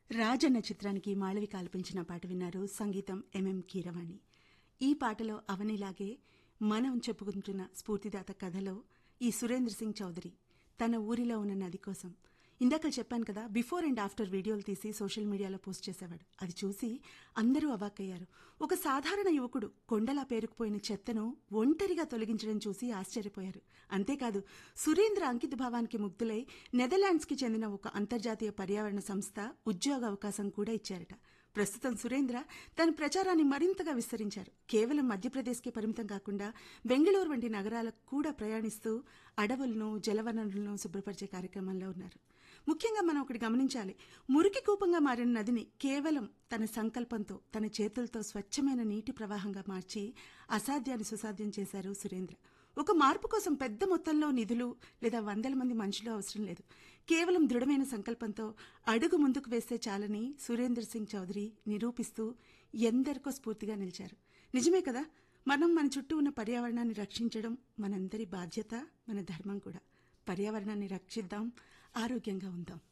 రాజన్న చిత్రానికి మాళవిక ఆలపించిన పాట విన్నారు సంగీతం ఎంఎం కీరవాణి ఈ పాటలో అవనిలాగే మనం చెప్పుకుంటున్న స్ఫూర్తిదాత కథలో ఈ సురేంద్ర సింగ్ చౌదరి తన ఊరిలో ఉన్న నది కోసం ఇందాక చెప్పాను కదా బిఫోర్ అండ్ ఆఫ్టర్ వీడియోలు తీసి సోషల్ మీడియాలో పోస్ట్ చేసేవాడు అది చూసి అందరూ అవాక్కయ్యారు ఒక సాధారణ యువకుడు కొండలా పేరుకుపోయిన చెత్తను ఒంటరిగా తొలగించడం చూసి ఆశ్చర్యపోయారు అంతేకాదు సురేంద్ర అంకిత భావానికి ముగ్ధులై నెదర్లాండ్స్కి చెందిన ఒక అంతర్జాతీయ పర్యావరణ సంస్థ ఉద్యోగ అవకాశం కూడా ఇచ్చారట ప్రస్తుతం సురేంద్ర తన ప్రచారాన్ని మరింతగా విస్తరించారు కేవలం మధ్యప్రదేశ్కే పరిమితం కాకుండా బెంగళూరు వంటి నగరాలకు కూడా ప్రయాణిస్తూ అడవులను జలవనరులను శుభ్రపరిచే కార్యక్రమంలో ఉన్నారు ముఖ్యంగా మనం ఒకటి గమనించాలి మురికి కూపంగా మారిన నదిని కేవలం తన సంకల్పంతో తన చేతులతో స్వచ్ఛమైన నీటి ప్రవాహంగా మార్చి అసాధ్యాన్ని సుసాధ్యం చేశారు సురేంద్ర ఒక మార్పు కోసం పెద్ద మొత్తంలో నిధులు లేదా వందల మంది మనుషులు అవసరం లేదు కేవలం దృఢమైన సంకల్పంతో అడుగు ముందుకు వేస్తే చాలని సురేంద్ర సింగ్ చౌదరి నిరూపిస్తూ ఎందరికో స్ఫూర్తిగా నిలిచారు నిజమే కదా మనం మన చుట్టూ ఉన్న పర్యావరణాన్ని రక్షించడం మనందరి బాధ్యత మన ధర్మం కూడా పర్యావరణాన్ని రక్షిద్దాం ఆరోగ్యంగా ఉందాం